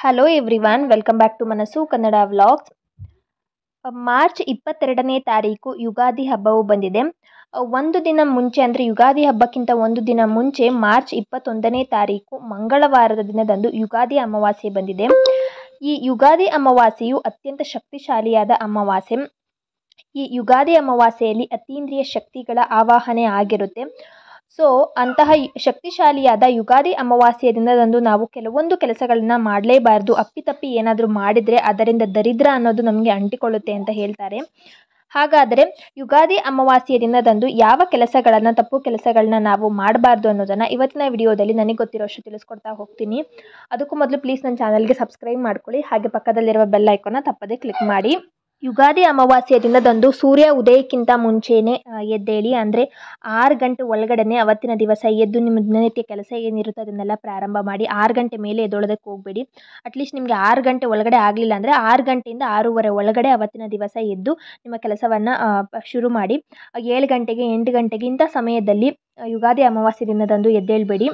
hello everyone welcome back to Manasu Kannada vlogs March ಇಪ್ಪತ್ತೆರಡನೇ ತಾರೀಕು ಯುಗಾದಿ ಹಬ್ಬವು ಬಂದಿದೆ ಒಂದು ದಿನ ಮುಂಚೆ ಅಂದರೆ ಯುಗಾದಿ ಹಬ್ಬಕ್ಕಿಂತ ಒಂದು ದಿನ ಮುಂಚೆ ಮಾರ್ಚ್ ಇಪ್ಪತ್ತೊಂದನೇ ತಾರೀಕು ಮಂಗಳವಾರದ ದಿನದಂದು ಯುಗಾದಿ ಅಮಾವಾಸ್ಯೆ ಬಂದಿದೆ ಈ ಯುಗಾದಿ ಅಮಾವಾಸ್ಯೆಯು ಅತ್ಯಂತ ಶಕ್ತಿಶಾಲಿಯಾದ ಅಮಾವಾಸ್ಯೆ ಈ ಯುಗಾದಿ ಅಮಾವಾಸ್ಯೆಯಲ್ಲಿ ಅತೀಂದ್ರಿಯ ಶಕ್ತಿಗಳ ಆವಾಹನೆ ಆಗಿರುತ್ತೆ ಸೊ ಅಂತಹ ಶಕ್ತಿಶಾಲಿಯಾದ ಯುಗಾದಿ ಅಮಾವಾಸ್ಯೆಯ ದಿನದಂದು ನಾವು ಕೆಲವೊಂದು ಕೆಲಸಗಳನ್ನ ಮಾಡಲೇಬಾರ್ದು ಅಪ್ಪಿತಪ್ಪಿ ಏನಾದರೂ ಮಾಡಿದರೆ ಅದರಿಂದ ದರಿದ್ರ ಅನ್ನೋದು ನಮಗೆ ಅಂಟಿಕೊಳ್ಳುತ್ತೆ ಅಂತ ಹೇಳ್ತಾರೆ ಹಾಗಾದರೆ ಯುಗಾದಿ ಅಮಾವಾಸ್ಯೆಯ ದಿನದಂದು ಯಾವ ಕೆಲಸಗಳನ್ನು ತಪ್ಪು ಕೆಲಸಗಳನ್ನ ನಾವು ಮಾಡಬಾರ್ದು ಅನ್ನೋದನ್ನು ಇವತ್ತಿನ ವಿಡಿಯೋದಲ್ಲಿ ನನಗೆ ಗೊತ್ತಿರೋಷ್ಟು ತಿಳಿಸ್ಕೊಡ್ತಾ ಹೋಗ್ತೀನಿ ಅದಕ್ಕೂ ಮೊದಲು ಪ್ಲೀಸ್ ನನ್ನ ಚಾನಲ್ಗೆ ಸಬ್ಸ್ಕ್ರೈಬ್ ಮಾಡ್ಕೊಳ್ಳಿ ಹಾಗೆ ಪಕ್ಕದಲ್ಲಿರುವ ಬೆಲ್ ಐಕಾನ್ನ ತಪ್ಪದೇ ಕ್ಲಿಕ್ ಮಾಡಿ ಯುಗಾದಿ ಅಮಾವಾಸ್ಯೆಯ ದಿನದಂದು ಸೂರ್ಯ ಉದಯಕ್ಕಿಂತ ಮುಂಚೆನೇ ಎದ್ದೇಳಿ ಅಂದರೆ ಆರು ಗಂಟೆ ಒಳಗಡೆ ಅವತ್ತಿನ ದಿವಸ ಎದ್ದು ನಿಮ್ಮ ದಿನನಿತ್ಯ ಕೆಲಸ ಏನಿರುತ್ತೆ ಅದನ್ನೆಲ್ಲ ಪ್ರಾರಂಭ ಮಾಡಿ ಆರು ಗಂಟೆ ಮೇಲೆ ಎದ್ದೊಳೋದಕ್ಕೆ ಹೋಗಬೇಡಿ ಅಟ್ಲೀಸ್ಟ್ ನಿಮಗೆ ಆರು ಗಂಟೆ ಒಳಗಡೆ ಆಗಲಿಲ್ಲ ಅಂದರೆ ಆರು ಗಂಟೆಯಿಂದ ಆರೂವರೆ ಒಳಗಡೆ ಅವತ್ತಿನ ದಿವಸ ಎದ್ದು ನಿಮ್ಮ ಕೆಲಸವನ್ನು ಶುರು ಮಾಡಿ ಏಳು ಗಂಟೆಗೆ ಎಂಟು ಗಂಟೆಗೆ ಇಂಥ ಸಮಯದಲ್ಲಿ ಯುಗಾದಿ ಅಮಾವಾಸ್ಯೆ ದಿನದಂದು ಎದ್ದೇಳಬೇಡಿ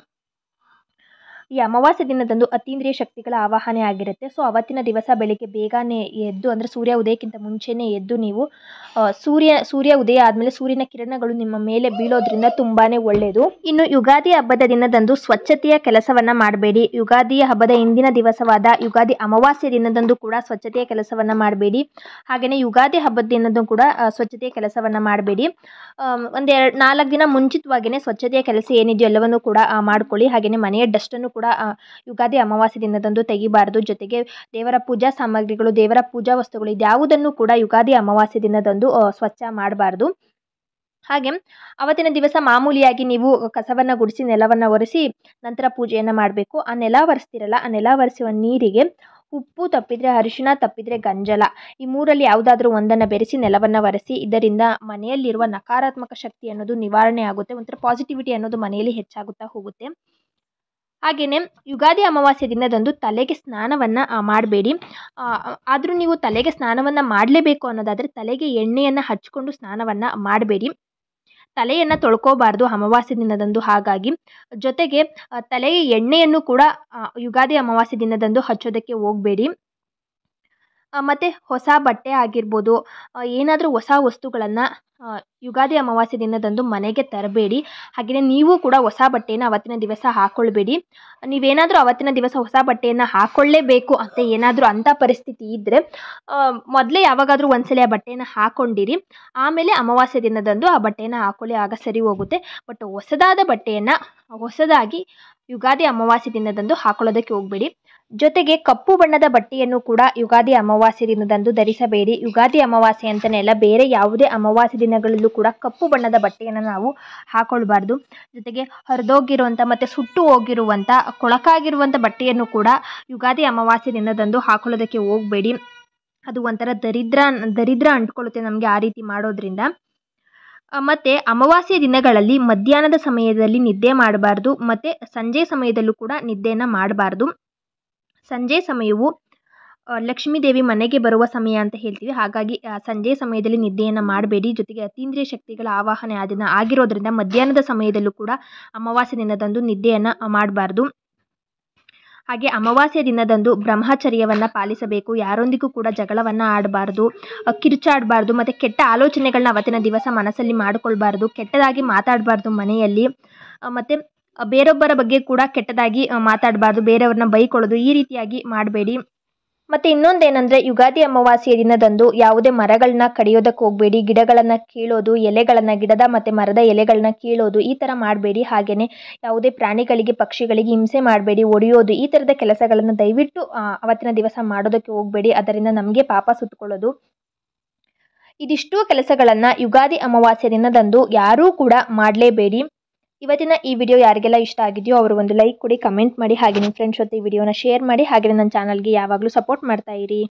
ಈ ಅಮಾವಾಸ್ಯೆ ದಿನದಂದು ಅತೀಂದ್ರಿಯ ಶಕ್ತಿಗಳ ಆವಾಹನೆ ಆಗಿರುತ್ತೆ ಸೊ ಅವತ್ತಿನ ದಿವಸ ಬೆಳಿಗ್ಗೆ ಬೇಗನೆ ಎದ್ದು ಅಂದರೆ ಸೂರ್ಯ ಉದಯಕ್ಕಿಂತ ಮುಂಚೆನೇ ಎದ್ದು ನೀವು ಸೂರ್ಯ ಸೂರ್ಯ ಉದಯ ಆದಮೇಲೆ ಸೂರ್ಯನ ಕಿರಣಗಳು ನಿಮ್ಮ ಮೇಲೆ ಬೀಳೋದ್ರಿಂದ ತುಂಬಾ ಒಳ್ಳೆಯದು ಇನ್ನು ಯುಗಾದಿ ಹಬ್ಬದ ದಿನದಂದು ಸ್ವಚ್ಛತೆಯ ಕೆಲಸವನ್ನು ಮಾಡಬೇಡಿ ಯುಗಾದಿಯ ಹಬ್ಬದ ಇಂದಿನ ದಿವಸವಾದ ಯುಗಾದಿ ಅಮಾವಾಸ್ಯೆ ದಿನದಂದು ಕೂಡ ಸ್ವಚ್ಛತೆಯ ಕೆಲಸವನ್ನು ಮಾಡಬೇಡಿ ಹಾಗೆಯೇ ಯುಗಾದಿ ಹಬ್ಬದ ದಿನದಂದು ಕೂಡ ಸ್ವಚ್ಛತೆಯ ಕೆಲಸವನ್ನು ಮಾಡಬೇಡಿ ಒಂದು ಎರಡು ನಾಲ್ಕು ದಿನ ಮುಂಚಿತವಾಗಿಯೇ ಸ್ವಚ್ಛತೆಯ ಕೆಲಸ ಏನಿದೆಯೋ ಎಲ್ಲವನ್ನು ಕೂಡ ಮಾಡ್ಕೊಳ್ಳಿ ಹಾಗೆಯೇ ಮನೆಯ ಡಸ್ಟನ್ನು ಕೂಡ ಯುಗಾದಿ ಅಮಾವಾಸ್ಯೆ ದಿನದಂದು ತೆಗಿಬಾರ್ದು ಜೊತೆಗೆ ದೇವರ ಪೂಜಾ ಸಾಮಗ್ರಿಗಳು ದೇವರ ಪೂಜಾ ವಸ್ತುಗಳು ಇದ್ಯಾವುದನ್ನು ಕೂಡ ಯುಗಾದಿ ಅಮಾವಾಸ್ಯೆ ದಿನದಂದು ಸ್ವಚ್ಛ ಮಾಡಬಾರ್ದು ಹಾಗೆ ಅವತ್ತಿನ ದಿವಸ ಮಾಮೂಲಿಯಾಗಿ ನೀವು ಕಸವನ್ನು ಗುಡಿಸಿ ನೆಲವನ್ನು ಒರೆಸಿ ನಂತರ ಪೂಜೆಯನ್ನು ಮಾಡಬೇಕು ಆ ನೆಲ ಒರೆಸ್ತಿರಲ್ಲ ಆ ನೆಲ ಒರೆಸುವ ನೀರಿಗೆ ಉಪ್ಪು ತಪ್ಪಿದರೆ ಅರಿಶಿಣ ತಪ್ಪಿದರೆ ಗಂಜಲ ಈ ಮೂರಲ್ಲಿ ಯಾವುದಾದ್ರೂ ಒಂದನ್ನು ಬೆರೆಸಿ ನೆಲವನ್ನು ಒರೆಸಿ ಇದರಿಂದ ಮನೆಯಲ್ಲಿರುವ ನಕಾರಾತ್ಮಕ ಶಕ್ತಿ ಅನ್ನೋದು ನಿವಾರಣೆ ಆಗುತ್ತೆ ಒಂಥರ ಪಾಸಿಟಿವಿಟಿ ಅನ್ನೋದು ಮನೆಯಲ್ಲಿ ಹೆಚ್ಚಾಗುತ್ತಾ ಹೋಗುತ್ತೆ ಹಾಗೆಯೇ ಯುಗಾದಿ ಅಮಾವಾಸ್ಯೆ ದಿನದಂದು ತಲೆಗೆ ಸ್ನಾನವನ್ನು ಮಾಡಬೇಡಿ ಆದರೂ ನೀವು ತಲೆಗೆ ಸ್ನಾನವನ್ನು ಮಾಡಲೇಬೇಕು ಅನ್ನೋದಾದರೆ ತಲೆಗೆ ಎಣ್ಣೆಯನ್ನು ಹಚ್ಕೊಂಡು ಸ್ನಾನವನ್ನು ಮಾಡಬೇಡಿ ತಲೆಯನ್ನು ತೊಳ್ಕೋಬಾರ್ದು ಅಮಾವಾಸ್ಯೆ ದಿನದಂದು ಹಾಗಾಗಿ ಜೊತೆಗೆ ತಲೆಗೆ ಎಣ್ಣೆಯನ್ನು ಕೂಡ ಯುಗಾದಿ ಅಮಾವಾಸ್ಯೆ ದಿನದಂದು ಹಚ್ಚೋದಕ್ಕೆ ಹೋಗಬೇಡಿ ಮತ್ತು ಹೊಸ ಬಟ್ಟೆ ಆಗಿರ್ಬೋದು ಏನಾದರೂ ಹೊಸ ವಸ್ತುಗಳನ್ನು ಯುಗಾದಿ ಅಮಾವಾಸ್ಯೆ ದಿನದಂದು ಮನೆಗೆ ತರಬೇಡಿ ಹಾಗೆಯೇ ನೀವು ಕೂಡ ಹೊಸ ಬಟ್ಟೆಯನ್ನು ಅವತ್ತಿನ ದಿವಸ ಹಾಕ್ಕೊಳ್ಬೇಡಿ ನೀವೇನಾದರೂ ಅವತ್ತಿನ ದಿವಸ ಹೊಸ ಬಟ್ಟೆಯನ್ನು ಹಾಕ್ಕೊಳ್ಳೇಬೇಕು ಅಂತ ಏನಾದರೂ ಅಂಥ ಪರಿಸ್ಥಿತಿ ಇದ್ದರೆ ಮೊದಲೇ ಯಾವಾಗಾದರೂ ಒಂದ್ಸಲ ಆ ಬಟ್ಟೆಯನ್ನು ಹಾಕ್ಕೊಂಡಿರಿ ಆಮೇಲೆ ಅಮಾವಾಸ್ಯೆ ದಿನದಂದು ಆ ಬಟ್ಟೆಯನ್ನು ಹಾಕ್ಕೊಳ್ಳಿ ಆಗ ಸರಿ ಹೋಗುತ್ತೆ ಬಟ್ ಹೊಸದಾದ ಬಟ್ಟೆಯನ್ನು ಹೊಸದಾಗಿ ಯುಗಾದಿ ಅಮಾವಾಸ್ಯೆ ದಿನದಂದು ಹಾಕೊಳ್ಳೋದಕ್ಕೆ ಹೋಗಬೇಡಿ ಜೊತೆಗೆ ಕಪ್ಪು ಬಣ್ಣದ ಬಟ್ಟೆಯನ್ನು ಕೂಡ ಯುಗಾದಿ ಅಮಾವಾಸ್ಯೆ ದಿನದಂದು ಧರಿಸಬೇಡಿ ಯುಗಾದಿ ಅಮಾವಾಸ್ಯೆ ಅಂತಲೇ ಅಲ್ಲ ಬೇರೆ ಯಾವುದೇ ಅಮಾವಾಸ್ಯೆ ದಿನಗಳಲ್ಲೂ ಕೂಡ ಕಪ್ಪು ಬಣ್ಣದ ಬಟ್ಟೆಯನ್ನು ನಾವು ಹಾಕೊಳ್ಬಾರ್ದು ಜೊತೆಗೆ ಹರಿದೋಗಿರುವಂಥ ಮತ್ತು ಸುಟ್ಟು ಹೋಗಿರುವಂಥ ಕೊಳಕಾಗಿರುವಂಥ ಬಟ್ಟೆಯನ್ನು ಕೂಡ ಯುಗಾದಿ ಅಮಾವಾಸ್ಯೆ ದಿನದಂದು ಹಾಕೊಳ್ಳೋದಕ್ಕೆ ಹೋಗಬೇಡಿ ಅದು ಒಂಥರ ದರಿದ್ರ ದರಿದ್ರ ಅಂಟ್ಕೊಳ್ಳುತ್ತೆ ನಮಗೆ ಆ ರೀತಿ ಮಾಡೋದ್ರಿಂದ ಮತ್ತು ಅಮಾವಾಸ್ಯೆ ದಿನಗಳಲ್ಲಿ ಮಧ್ಯಾಹ್ನದ ಸಮಯದಲ್ಲಿ ನಿದ್ದೆ ಮಾಡಬಾರ್ದು ಮತ್ತು ಸಂಜೆ ಸಮಯದಲ್ಲೂ ಕೂಡ ನಿದ್ದೆಯನ್ನು ಮಾಡಬಾರ್ದು ಸಂಜೆ ಸಮಯವು ಲಕ್ಷ್ಮೀ ದೇವಿ ಮನೆಗೆ ಬರುವ ಸಮಯ ಅಂತ ಹೇಳ್ತೀವಿ ಹಾಗಾಗಿ ಸಂಜೆ ಸಮಯದಲ್ಲಿ ನಿದ್ದೆಯನ್ನು ಮಾಡಬೇಡಿ ಜೊತೆಗೆ ಅತೀಂದ್ರಿಯ ಶಕ್ತಿಗಳ ಆವಾಹನೆ ಆ ದಿನ ಆಗಿರೋದ್ರಿಂದ ಮಧ್ಯಾಹ್ನದ ಸಮಯದಲ್ಲೂ ಕೂಡ ಅಮಾವಾಸ್ಯೆ ದಿನದಂದು ನಿದ್ದೆಯನ್ನು ಮಾಡಬಾರ್ದು ಹಾಗೆ ಅಮಾವಾಸ್ಯೆ ದಿನದಂದು ಬ್ರಹ್ಮಚರ್ಯವನ್ನು ಪಾಲಿಸಬೇಕು ಯಾರೊಂದಿಗೂ ಕೂಡ ಜಗಳವನ್ನು ಆಡಬಾರ್ದು ಕಿರುಚಾಡಬಾರ್ದು ಮತ್ತು ಕೆಟ್ಟ ಆಲೋಚನೆಗಳನ್ನ ಅವತ್ತಿನ ದಿವಸ ಮನಸ್ಸಲ್ಲಿ ಮಾಡಿಕೊಳ್ಬಾರ್ದು ಕೆಟ್ಟದಾಗಿ ಮಾತಾಡಬಾರ್ದು ಮನೆಯಲ್ಲಿ ಮತ್ತು ಬೇರೊಬ್ಬರ ಬಗ್ಗೆ ಕೂಡ ಕೆಟ್ಟದಾಗಿ ಮಾತಾಡಬಾರ್ದು ಬೇರೆಯವ್ರನ್ನ ಬೈಕೊಳ್ಳೋದು ಈ ರೀತಿಯಾಗಿ ಮಾಡಬೇಡಿ ಮತ್ತು ಇನ್ನೊಂದೇನೆಂದರೆ ಯುಗಾದಿ ಅಮಾವಾಸ್ಯೆಯ ದಿನದಂದು ಯಾವುದೇ ಮರಗಳನ್ನ ಕಡಿಯೋದಕ್ಕೆ ಹೋಗಬೇಡಿ ಗಿಡಗಳನ್ನು ಕೀಳೋದು ಎಲೆಗಳನ್ನು ಗಿಡದ ಮತ್ತು ಮರದ ಎಲೆಗಳನ್ನ ಕೀಳೋದು ಈ ಥರ ಮಾಡಬೇಡಿ ಹಾಗೆಯೇ ಯಾವುದೇ ಪ್ರಾಣಿಗಳಿಗೆ ಪಕ್ಷಿಗಳಿಗೆ ಹಿಂಸೆ ಮಾಡಬೇಡಿ ಒಡೆಯೋದು ಈ ಥರದ ಕೆಲಸಗಳನ್ನು ದಯವಿಟ್ಟು ಅವತ್ತಿನ ದಿವಸ ಮಾಡೋದಕ್ಕೆ ಹೋಗಬೇಡಿ ಅದರಿಂದ ನಮಗೆ ಪಾಪ ಸುತ್ತಕೊಳ್ಳೋದು ಇದಿಷ್ಟು ಕೆಲಸಗಳನ್ನು ಯುಗಾದಿ ಅಮಾವಾಸ್ಯೆ ದಿನದಂದು ಯಾರೂ ಕೂಡ ಮಾಡಲೇಬೇಡಿ ಇವತ್ತಿನ ಈ ವಿಡಿಯೋ ಯಾರಿಗೆಲ್ಲ ಇಷ್ಟ ಆಗಿದೆಯೋ ಅವರು ಒಂದು ಲೈಕ್ ಕೊಡಿ ಕಮೆಂಟ್ ಮಾಡಿ ಹಾಗೆ ನಿಮ್ಮ ಫ್ರೆಂಡ್ಸ್ ಜೊತೆ ಈ ವಿಡಿಯೋನ ಶೇರ್ ಮಾಡಿ ಹಾಗೆ ನನ್ನ ಚಾನಲ್ಗೆ ಯಾವಾಗಲೂ ಸಪೋರ್ಟ್ ಮಾಡ್ತಾ ಇರಿ